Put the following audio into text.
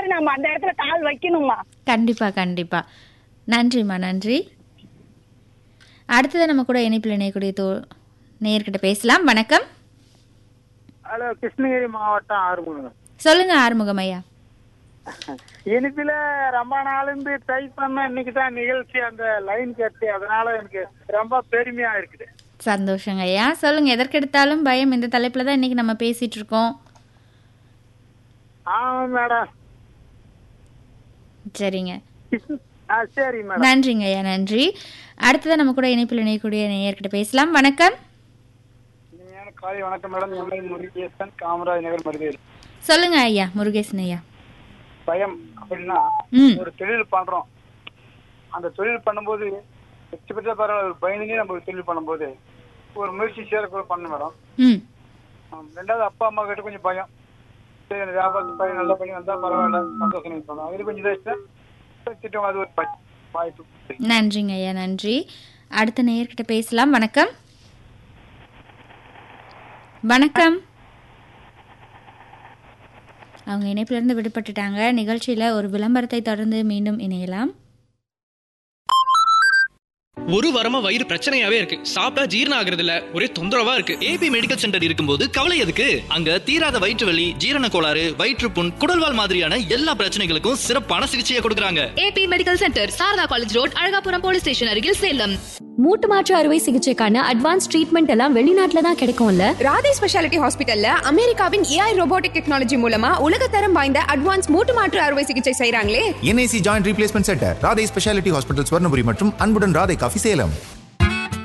போது நம்ம அந்த இடத்துல கால் வைக்கணுமா கண்டிப்பா கண்டிப்பா நன்றிம்மா நன்றி அடுத்தது நம்ம கூட இணைப்பில் இணையக்கூடிய தோ நேர்கிட்ட பேசலாம் வணக்கம் ஹலோ கிருஷ்ணகிரி மாவட்டம் ஆறுமுகம் சொல்லுங்க ஆறுமுகம் ஐயா இனிப்பில ரொம்ப நாளிருந்து ட்ரை பண்ண இன்னைக்கு தான் நிகழ்ச்சி அந்த லைன் கட்டி அதனால எனக்கு ரொம்ப பெருமையா இருக்குது சந்தோஷங்க ஐயா சொல்லுங்க எதற்கெடுத்தாலும் பயம் இந்த தலைப்புல தான் இன்னைக்கு நம்ம பேசிட்டு இருக்கோம் ஆமா மேடம் சரிங்க ஆ சரி மேடம் நன்றிங்க ஐயா நன்றி அடுத்தது நம்ம கூட இணைப்பில் இணையக்கூடிய நேயர்கிட்ட பேசலாம் வணக்கம் இனிமையான காலை வணக்கம் மேடம் எம்எல் முருகேசன் காமராஜ் நகர் மருதேரி சொல்லுங்க ஐயா முருகேசன் ஐயா பயம் அப்படின்னா ம் ஒரு தொழில் பண்றோம் அந்த தொழில் பண்ணும்போது வெற்றி பெற்ற பரவாயில்ல ஒரு பயணிலே நம்ம ஒரு தொழில் பண்ணும்போது ஒரு முயற்சி சேர கூட பண்ணணும் மேடம் ம் ஆம், ரெண்டாவது அப்பா அம்மா கிட்ட கொஞ்சம் பயம் சரி அந்த வியாபாரத்து பையன் நல்லா பண்ணி வந்தா பரவாயில்ல சந்தோஷம் நினைப்பாங்க அது கொஞ்சம் இதாச்சுன்னா திட்டம் அது ஒரு பயம். வாய்ப்பு நன்றிங்க ஐயா நன்றி அடுத்த நேயர்கிட்ட பேசலாம் வணக்கம் வணக்கம் அவங்க இணைப்புல இருந்து விடுபட்டுட்டாங்க நிகழ்ச்சியில ஒரு விளம்பரத்தை தொடர்ந்து மீண்டும் இணையலாம் ஒரு வாரமா வயிறு பிரச்சனையாவே இருக்கு சாப்பிட்டா ஜீரணம் ஆகுறது இல்ல ஒரே தொந்தரவா இருக்கு ஏபி மெடிக்கல் சென்டர் இருக்கும்போது கவலை எதுக்கு அங்க தீராத வயிற்று வலி ஜீரண கோளாறு வயிற்றுப்புண் குடல்வால் மாதிரியான எல்லா பிரச்சனைகளுக்கும் சிறப்பான சிகிச்சையை கொடுக்கறாங்க AP medical centre Sarada college road Alagapuram police station அருகில் சேலம் மூட்டு மாற்று அறுவை சிகிச்சைக்கான அட்வான்ஸ் ட்ரீட்மெண்ட் எல்லாம் வெளிநாட்டுல தான் கிடைக்கும்ல ராதே ஸ்பெஷாலிட்டி ஹாஸ்பிட்டல்ல அமெரிக்காவின் ஏஐ ரோபோட்டிக் டெக்னாலஜி மூலமா உலகத்தரம் வாய்ந்த அட்வான்ஸ் மூட்டு மாற்று அறுவை சிகிச்சை செய்றாங்களே NIC joint replacement centre Radhai speciality hospital Swarnapuri மற்றும் அன்புடன் ராதை காஃபி சேலம்